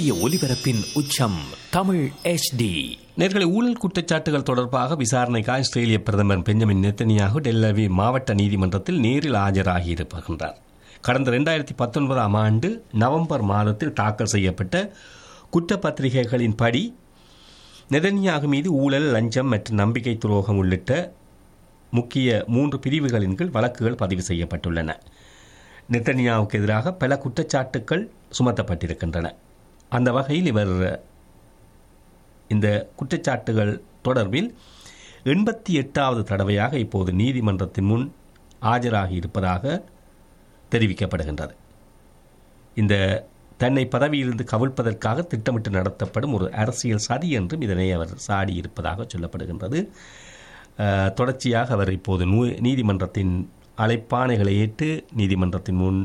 சூரிய ஒளிபரப்பின் உச்சம் தமிழ் HD நேர்களை ஊழல் குற்றச்சாட்டுகள் தொடர்பாக விசாரணைக்காக இஸ்ரேலிய பிரதமர் பெஞ்சமின் நெத்தனியாகு டெல்லவி மாவட்ட நீதிமன்றத்தில் நேரில் ஆஜராகி இருக்கின்றார் கடந்த ரெண்டாயிரத்தி பத்தொன்பதாம் ஆண்டு நவம்பர் மாதத்தில் தாக்கல் செய்யப்பட்ட குற்றப்பத்திரிகைகளின் படி நெதன்யாகு மீது ஊழல் லஞ்சம் மற்றும் நம்பிக்கை துரோகம் உள்ளிட்ட முக்கிய மூன்று பிரிவுகளின் கீழ் வழக்குகள் பதிவு செய்யப்பட்டுள்ளன நெத்தன்யாவுக்கு எதிராக பல குற்றச்சாட்டுக்கள் சுமத்தப்பட்டிருக்கின்றன அந்த வகையில் இவர் இந்த குற்றச்சாட்டுகள் தொடர்பில் எண்பத்தி எட்டாவது தடவையாக இப்போது நீதிமன்றத்தின் முன் ஆஜராகி இருப்பதாக தெரிவிக்கப்படுகின்றது இந்த தன்னை பதவியிலிருந்து கவிழ்ப்பதற்காக திட்டமிட்டு நடத்தப்படும் ஒரு அரசியல் சதி என்றும் இதனை அவர் சாடியிருப்பதாக சொல்லப்படுகின்றது அஹ், தொடர்ச்சியாக அவர் இப்போது நூ- நீதிமன்றத்தின் அழைப்பாணைகளை ஏற்று நீதிமன்றத்தின் முன்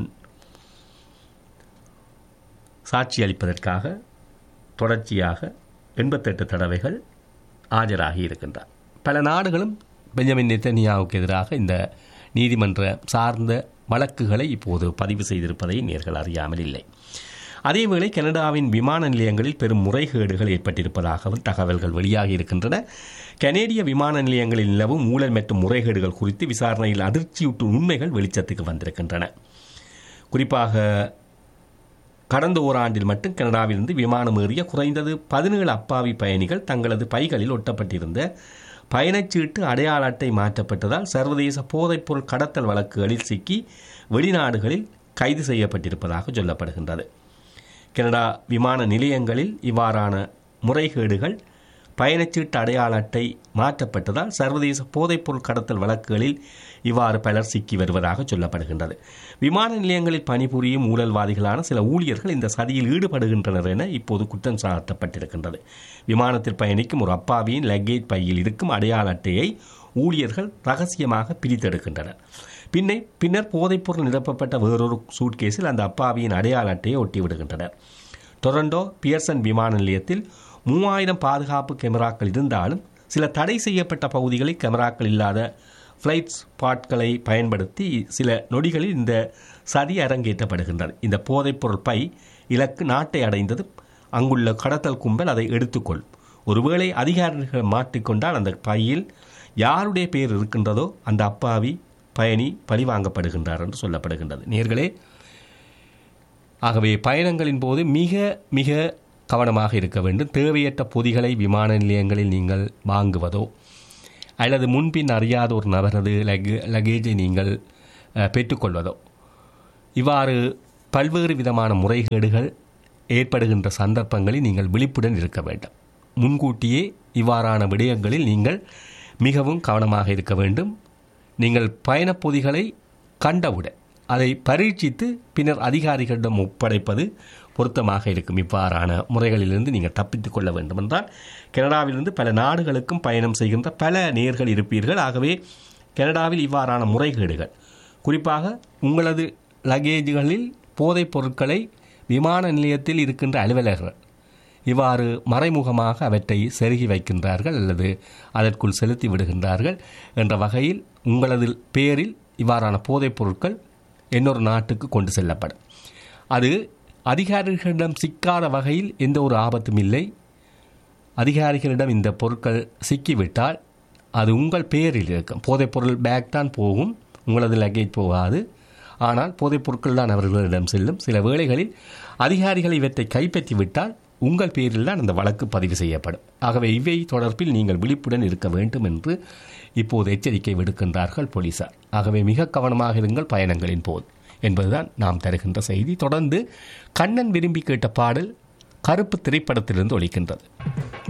சாட்சி அளிப்பதற்காக தொடர்ச்சியாக எண்பத்தெட்டு தடவைகள் ஆஜராகி இருக்கின்றார் பல நாடுகளும் பெஞ்சமின் நெத்தனியாவுக்கு எதிராக இந்த நீதிமன்ற சார்ந்த வழக்குகளை இப்போது பதிவு செய்திருப்பதை நேர்கள் அறியாமல் இல்லை அதேவேளை கனடாவின் விமான நிலையங்களில் பெரும் முறைகேடுகள் ஏற்பட்டிருப்பதாகவும் தகவல்கள் வெளியாகி இருக்கின்றன கனேடிய விமான நிலையங்களில் நிலவும் ஊழல் மற்றும் முறைகேடுகள் குறித்து விசாரணையில் அதிர்ச்சியூட்டும் உண்மைகள் வெளிச்சத்துக்கு வந்திருக்கின்றன குறிப்பாக கடந்த ஓராண்டில் மட்டும் கனடாவிலிருந்து விமானம் ஏறிய குறைந்தது பதினேழு அப்பாவி பயணிகள் தங்களது பைகளில் ஒட்டப்பட்டிருந்த பயணச்சீட்டு அடையாள அட்டை மாற்றப்பட்டதால் சர்வதேச போதைப்பொருள் கடத்தல் வழக்குகளில் சிக்கி வெளிநாடுகளில் கைது செய்யப்பட்டிருப்பதாக சொல்லப்படுகின்றது கனடா விமான நிலையங்களில் இவ்வாறான முறைகேடுகள் பயணச்சீட்டு அடையாள அட்டை மாற்றப்பட்டதால் சர்வதேச போதைப்பொருள் கடத்தல் வழக்குகளில் இவ்வாறு பலர் சிக்கி வருவதாக சொல்லப்படுகின்றது விமான நிலையங்களில் பணிபுரியும் ஊழல்வாதிகளான சில ஊழியர்கள் இந்த சதியில் ஈடுபடுகின்றனர் என இப்போது குற்றம் சாட்டப்பட்டிருக்கின்றது விமானத்தில் பயணிக்கும் ஒரு அப்பாவியின் லக்கேஜ் பையில் இருக்கும் அடையாள அட்டையை ஊழியர்கள் ரகசியமாக பிரித்தெடுக்கின்றனர் பின்னை பின்னர் போதைப்பொருள் நிரப்பப்பட்ட வேறொரு சூட்கேஸில் அந்த அப்பாவியின் அடையாள அட்டையை ஒட்டிவிடுகின்றனர் டொரண்டோ பியர்சன் விமான நிலையத்தில் மூவாயிரம் பாதுகாப்பு கேமராக்கள் இருந்தாலும் சில தடை செய்யப்பட்ட பகுதிகளில் கேமராக்கள் இல்லாத ஃப்ளைட் ஸ்பாட்களை பயன்படுத்தி சில நொடிகளில் இந்த சதி அரங்கேற்றப்படுகின்றது இந்த போதைப்பொருள் பை இலக்கு நாட்டை அடைந்தது அங்குள்ள கடத்தல் கும்பல் அதை எடுத்துக்கொள்ளும் ஒருவேளை அதிகாரிகள் மாட்டிக்கொண்டால் அந்த பையில் யாருடைய பெயர் இருக்கின்றதோ அந்த அப்பாவி பயணி பழிவாங்கப்படுகின்றார் என்று சொல்லப்படுகின்றது நேர்களே ஆகவே பயணங்களின் போது மிக மிக கவனமாக இருக்க வேண்டும் தேவையற்ற பொதிகளை விமான நிலையங்களில் நீங்கள் வாங்குவதோ அல்லது முன்பின் அறியாத ஒரு நபரது லக் லக்கேஜை நீங்கள் அஹ், பெற்றுக்கொள்வதோ இவ்வாறு பல்வேறு விதமான முறைகேடுகள் ஏற்படுகின்ற சந்தர்ப்பங்களில் நீங்கள் விழிப்புடன் இருக்க வேண்டும் முன்கூட்டியே இவ்வாறான விடயங்களில் நீங்கள் மிகவும் கவனமாக இருக்க வேண்டும் நீங்கள் பயணப் பொதிகளை கண்டவுடன் அதை பரீட்சித்து பின்னர் அதிகாரிகளிடம் ஒப்படைப்பது பொருத்தமாக இருக்கும் இவ்வாறான முறைகளிலிருந்து நீங்கள் தப்பித்துக் கொள்ள வேண்டும் என்றால் கனடாவிலிருந்து பல நாடுகளுக்கும் பயணம் செய்கின்ற பல நேர்கள் இருப்பீர்கள் ஆகவே கனடாவில் இவ்வாறான முறைகேடுகள் குறிப்பாக உங்களது லக்கேஜுகளில் போதைப் பொருட்களை விமான நிலையத்தில் இருக்கின்ற அலுவலர்கள் இவ்வாறு மறைமுகமாக அவற்றை செருகி வைக்கின்றார்கள் அல்லது அதற்குள் செலுத்தி விடுகின்றார்கள் என்ற வகையில் உங்களது பேரில் இவ்வாறான போதைப் பொருட்கள் இன்னொரு நாட்டுக்கு கொண்டு செல்லப்படும் அது அதிகாரிகளிடம் சிக்காத வகையில் எந்த ஒரு ஆபத்தும் இல்லை அதிகாரிகளிடம் இந்த பொருட்கள் சிக்கிவிட்டால் அது உங்கள் பேரில் இருக்கும் போதைப்பொருள் பேக் தான் போகும் உங்களது லக்கேஜ் போகாது ஆனால் போதைப் பொருட்கள் தான் அவர்களிடம் செல்லும் சில வேளைகளில் அதிகாரிகள் இவற்றை கைப்பற்றி விட்டால் உங்கள் பேரில் தான் அந்த வழக்கு பதிவு செய்யப்படும் ஆகவே இவை தொடர்பில் நீங்கள் விழிப்புடன் இருக்க வேண்டும் என்று இப்போது எச்சரிக்கை விடுக்கின்றார்கள் போலீசார் ஆகவே மிக கவனமாக இருங்கள் பயணங்களின் போது என்பதுதான் நாம் தருகின்ற செய்தி தொடர்ந்து கண்ணன் விரும்பி கேட்ட பாடல் கருப்பு திரைப்படத்திலிருந்து ஒலிக்கின்றது